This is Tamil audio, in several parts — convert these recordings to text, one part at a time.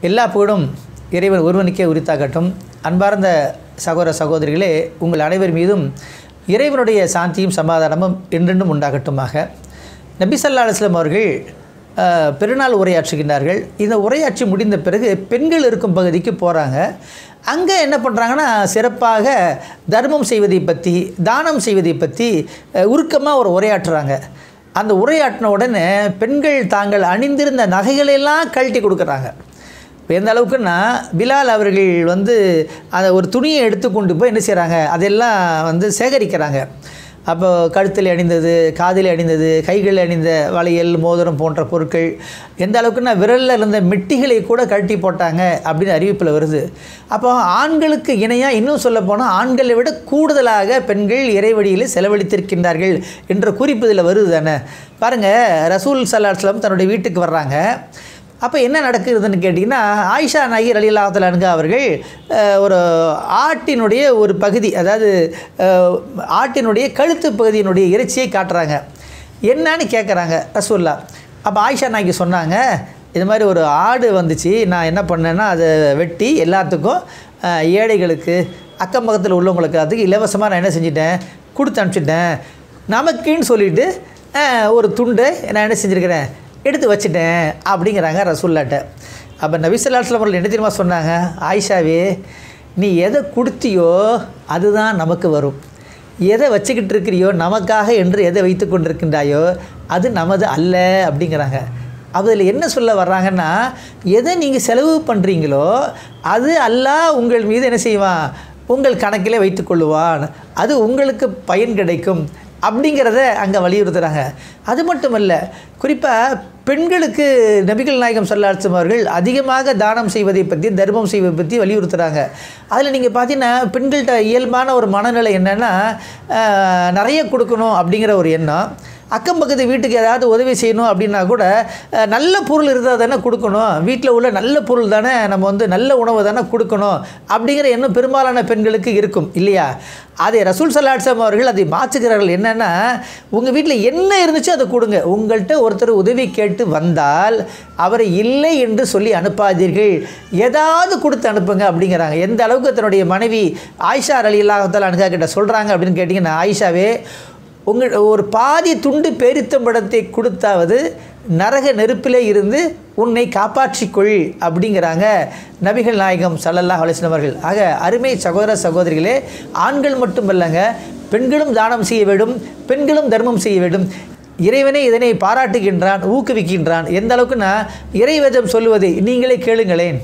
எல்லா புகழும் இறைவன் ஒருவனுக்கே உரித்தாகட்டும் அன்பார்ந்த சகோதர சகோதரிகளே உங்கள் அனைவர் மீதும் இறைவனுடைய சாந்தியும் சமாதானமும் என்றென்றும் உண்டாகட்டுமாக நபி ஸல்லல்லாஹு அலைஹி வஸல்லம் அவர்கள் அஹ், பெருநாள் உரையாற்றுகின்றார்கள் இந்த உரையாற்றி முடிந்த பிறகு பெண்கள் இருக்கும் பகுதிக்கு போகிறாங்க அங்கே என்ன பண்ணுறாங்கன்னா சிறப்பாக தர்மம் செய்வதை பற்றி தானம் செய்வதை பற்றி உருக்கமாக ஒரு உரையாற்றுறாங்க அந்த உரையாற்றின உடனே பெண்கள் தாங்கள் அணிந்திருந்த நகைகளெல்லாம் கழட்டி கொடுக்குறாங்க இப்போ எந்த அளவுக்குன்னா பிலால் அவர்கள் வந்து அதை ஒரு துணியை எடுத்து கொண்டு போய் என்ன செய்கிறாங்க அதெல்லாம் வந்து சேகரிக்கிறாங்க அப்போ கழுத்தில் அணிந்தது காதில் அணிந்தது கைகளில் அணிந்த வளையல் மோதிரம் போன்ற பொருட்கள் எந்த அளவுக்குன்னா விரலில் இருந்த மெட்டிகளை கூட கழட்டி போட்டாங்க அப்படின்னு அறிவிப்பில் வருது அப்போ ஆண்களுக்கு இணையாக இன்னும் சொல்ல போனால் ஆண்களை விட கூடுதலாக பெண்கள் இறைவழியில் செலவழித்திருக்கின்றார்கள் என்ற குறிப்பு இதில் வருது தானே பாருங்கள் ரசூல் சல்லாஹ்லாம் தன்னுடைய வீட்டுக்கு வர்றாங்க அப்போ என்ன நடக்குதுன்னு கேட்டிங்கன்னா ஆயிஷா நாயகர் அலி அல்லாஹலானுங்க அவர்கள் அஹ், ஒரு ஆட்டினுடைய ஒரு பகுதி அதாவது அஹ், ஆட்டினுடைய கழுத்து பகுதியினுடைய இறைச்சியை காட்டுறாங்க என்னன்னு கேட்குறாங்க ரசூல்லா அப்போ ஆயிஷா நாயகி சொன்னாங்க இது மாதிரி ஒரு ஆடு வந்துச்சு நான் என்ன பண்ணேன்னா அதை வெட்டி எல்லாத்துக்கும் அஹ், ஏழைகளுக்கு அக்கம் பக்கத்தில் உள்ளவங்களுக்கு அதுக்கு இலவசமாக நான் என்ன செஞ்சிட்டேன் கொடுத்து அனுப்பிச்சிட்டேன் நமக்குன்னு சொல்லிட்டு அஹ், ஒரு துண்டு நான் என்ன செஞ்சுருக்கிறேன் எடுத்து வச்சிட்டேன் அப்படிங்கிறாங்க ரசூல்லாட்ட அப்போ நபிசல்லாஸ்லாம் அவர்கள் என்ன தெரியுமா சொன்னாங்க ஆயிஷாவே நீ எதை கொடுத்தியோ அதுதான் நமக்கு வரும் எதை வச்சுக்கிட்டு இருக்கிறியோ நமக்காக என்று எதை வைத்து கொண்டிருக்கின்றாயோ அது நமது அல்ல அப்படிங்கிறாங்க அதில் என்ன சொல்ல வர்றாங்கன்னா எதை நீங்கள் செலவு பண்ணுறீங்களோ அது அல்லாஹ் உங்கள் மீது என்ன செய்வான் உங்கள் கணக்கிலே வைத்துக்கொள்ளுவான் அது உங்களுக்கு பயன் கிடைக்கும் அப்படிங்கிறத அங்கே வலியுறுத்துகிறாங்க அது மட்டும் இல்லை குறிப்பாக பெண்களுக்கு நபிகள் நாயகம் சல்லாஹம் அவர்கள் அதிகமாக தானம் செய்வதை பற்றி தர்மம் செய்வதை பற்றி வலியுறுத்துகிறாங்க அதில் நீங்கள் பார்த்தீங்கன்னா பெண்கள்கிட்ட இயல்பான ஒரு மனநிலை என்னென்னா ஆஹ், நிறைய கொடுக்கணும் அப்படிங்கிற ஒரு எண்ணம் அக்கம் பக்கத்து வீட்டுக்கு ஏதாவது உதவி செய்யணும் அப்படின்னா கூட அஹ், நல்ல பொருள் இருந்தால் தானே கொடுக்கணும் வீட்டில் உள்ள நல்ல பொருள் தானே நம்ம வந்து நல்ல உணவு தானே கொடுக்கணும் அப்படிங்கிற எண்ணம் பெரும்பாலான பெண்களுக்கு இருக்கும் இல்லையா அதை ரசூல் சல்லாட்சம் அவர்கள் அதை மாற்றுகிறார்கள் என்னென்னா உங்கள் வீட்டில் என்ன இருந்துச்சோ அதை கொடுங்க உங்கள்கிட்ட ஒருத்தர் உதவி கேட்டு வந்தால் அவரை இல்லை என்று சொல்லி அனுப்பாதீர்கள் ஏதாவது கொடுத்து அனுப்புங்க அப்படிங்கிறாங்க எந்த அளவுக்கு தன்னுடைய மனைவி ஆயிஷா அலி அல்லாஹால அனுகா கிட்ட சொல்கிறாங்க அப்படின்னு கேட்டிங்கன்னா ஆயிஷாவே உங்கள் ஒரு பாதி துண்டு பேரித்தம்படத்தை கொடுத்தாவது நரக நெருப்பிலே இருந்து உன்னை காப்பாற்றிக்கொள் அப்படிங்கிறாங்க நபிகள் நாயகம் சல்லல்லாஹ் அலிஸ்லாம் அவர்கள் ஆக அருமை சகோதர சகோதரிகளே ஆண்கள் மட்டுமல்லங்க பெண்களும் தானம் செய்ய வேண்டும் பெண்களும் தர்மம் செய்ய வேண்டும் இறைவனே இதனை பாராட்டுகின்றான் ஊக்குவிக்கின்றான் எந்த அளவுக்குன்னா இறைவேதம் சொல்லுவதை நீங்களே கேளுங்களேன்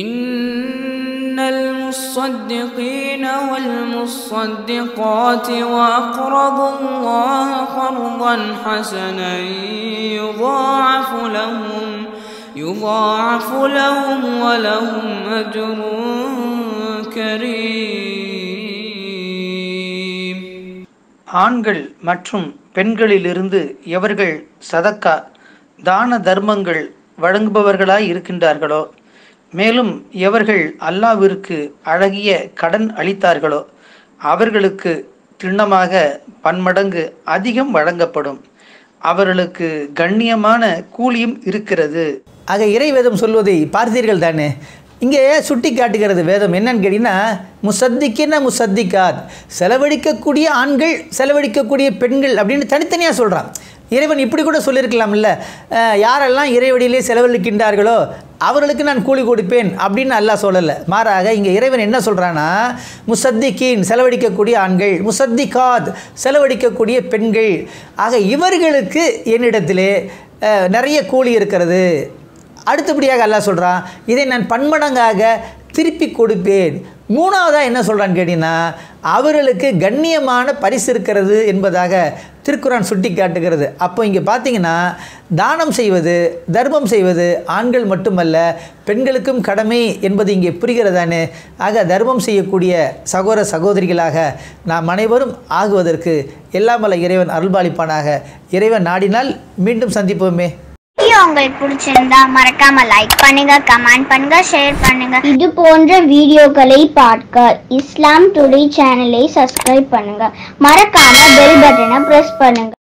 إن المصدقين والمصدقات وأقرضوا الله قرضا حسنا يضاعف لهم يضاعف لهم ولهم أجر كريم ஆண்கள் மற்றும் பெண்களிலிருந்து எவர்கள் சதக்கா தான தர்மங்கள் வழங்குபவர்களாய் இருக்கின்றார்களோ மேலும் எவர்கள் அல்லாவிற்கு அழகிய கடன் அளித்தார்களோ அவர்களுக்கு திண்ணமாக பன்மடங்கு அதிகம் வழங்கப்படும் அவர்களுக்கு கண்ணியமான கூலியும் இருக்கிறது ஆக இறைவேதம் சொல்வதை பார்த்தீர்கள் தானே இங்கே சுட்டி காட்டுகிறது வேதம் என்னன்னு கேட்டிங்கன்னா முசத்திக்கின முசத்திக்காத் செலவழிக்கக்கூடிய ஆண்கள் செலவழிக்கக்கூடிய பெண்கள் அப்படின்னு தனித்தனியாக சொல்கிறான் இறைவன் இப்படி கூட சொல்லியிருக்கலாம்ல அஹ், யாரெல்லாம் இறைவழியிலே செலவழிக்கின்றார்களோ அவர்களுக்கு நான் கூலி கொடுப்பேன் அப்படின்னு அல்லாஹ் சொல்லலை மாறாக இங்கே இறைவன் என்ன சொல்கிறான்னா முசத்திகீன் செலவழிக்கக்கூடிய ஆண்கள் முசத்திகாத் செலவழிக்கக்கூடிய பெண்கள் ஆக இவர்களுக்கு என்னிடத்திலே அஹ், நிறைய கூலி இருக்கிறது அடுத்தபடியாக அல்லாஹ் சொல்கிறான் இதை நான் பன்மடங்காக திருப்பி கொடுப்பேன் மூணாவதாக என்ன சொல்கிறான்னு கேட்டிங்கன்னா அவர்களுக்கு கண்ணியமான பரிசு இருக்கிறது என்பதாக திருக்குறான் சுட்டி காட்டுகிறது அப்போ இங்கே பார்த்தீங்கன்னா தானம் செய்வது தர்மம் செய்வது ஆண்கள் மட்டுமல்ல பெண்களுக்கும் கடமை என்பது இங்கே புரிகிறதானே ஆக தர்மம் செய்யக்கூடிய சகோதர சகோதரிகளாக நாம் அனைவரும் ஆகுவதற்கு எல்லாம் வல்ல இறைவன் அருள்பாலிப்பானாக இறைவன் நாடினால் மீண்டும் சந்திப்போமே வீடியோ உங்களுக்கு பிடிச்சிருந்தா மறக்காம லைக் பண்ணுங்க கமெண்ட் பண்ணுங்க ஷேர் பண்ணுங்க இது போன்ற வீடியோக்களை பார்க்க இஸ்லாம் டுடே சேனலை சப்ஸ்கிரைப் பண்ணுங்க மறக்காம பெல் பட்டனை பிரஸ் பண்ணுங்க